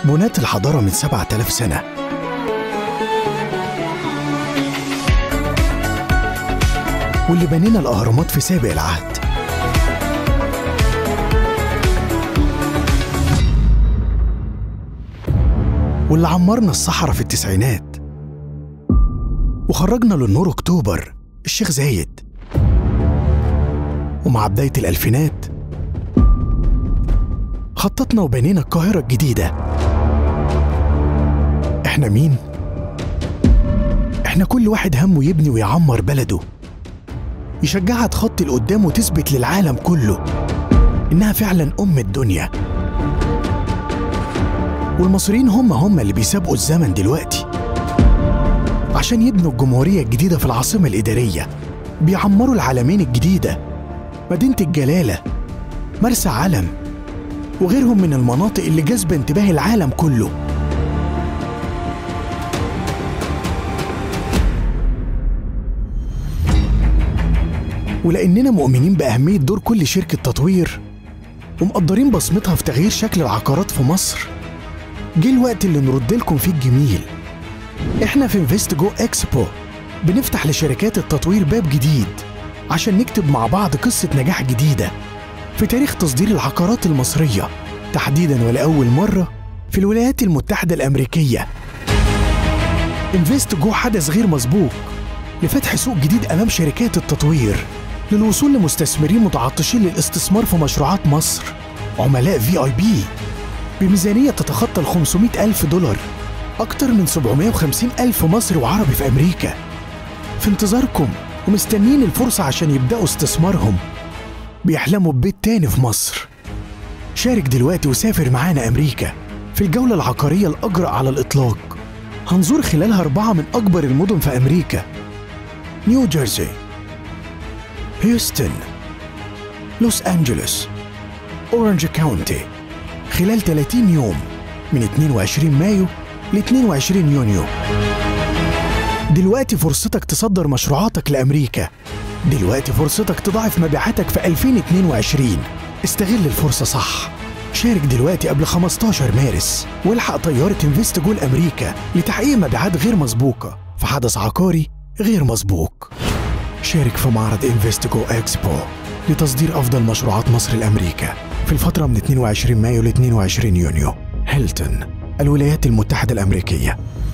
بناة الحضارة من سبعة آلاف سنة واللي بنينا الأهرامات في سابق العهد واللي عمرنا الصحراء في التسعينات وخرجنا للنور أكتوبر الشيخ زايد ومع بداية الألفينات خططنا وبنينا القاهرة الجديدة احنا مين؟ احنا كل واحد همه يبني ويعمر بلده يشجعها تخطي لقدام وتثبت للعالم كله إنها فعلا أم الدنيا والمصريين هم هم اللي بيسابقوا الزمن دلوقتي عشان يبنوا الجمهورية الجديدة في العاصمة الإدارية بيعمروا العالمين الجديدة مدينة الجلالة مرسى علم وغيرهم من المناطق اللي جذبة انتباه العالم كله ولأننا مؤمنين بأهمية دور كل شركة تطوير ومقدرين بصمتها في تغيير شكل العقارات في مصر جه الوقت اللي نرد لكم فيه الجميل احنا في انفست جو اكسبو بنفتح لشركات التطوير باب جديد عشان نكتب مع بعض قصة نجاح جديدة في تاريخ تصدير العقارات المصرية تحديدا ولأول مرة في الولايات المتحدة الأمريكية انفست جو حدث غير مسبوق لفتح سوق جديد أمام شركات التطوير للوصول لمستثمرين متعطشين للاستثمار في مشروعات مصر عملاء في اي بي بميزانية تتخطى ال 500 ألف دولار أكتر من 750 ألف مصري وعربي في أمريكا في انتظاركم ومستنين الفرصة عشان يبدأوا استثمارهم بيحلموا ببيت تاني في مصر شارك دلوقتي وسافر معانا أمريكا في الجولة العقارية الأجرأ على الإطلاق هنزور خلالها أربعة من أكبر المدن في أمريكا نيو جيرسي هيوستن لوس أنجلوس أورنج كاونتي خلال 30 يوم من 22 مايو ل 22 يونيو دلوقتي فرصتك تصدر مشروعاتك لأمريكا دلوقتي فرصتك تضاعف مبيعاتك في 2022 استغل الفرصة صح شارك دلوقتي قبل 15 مارس والحق طيارة انفست جول أمريكا لتحقيق مبيعات غير مسبوقة في حدث عقاري غير مسبوق شارك في معرض انفست جو اكسبو لتصدير أفضل مشروعات مصر لأمريكا في الفترة من 22 مايو ل 22 يونيو هيلتون الولايات المتحدة الأمريكية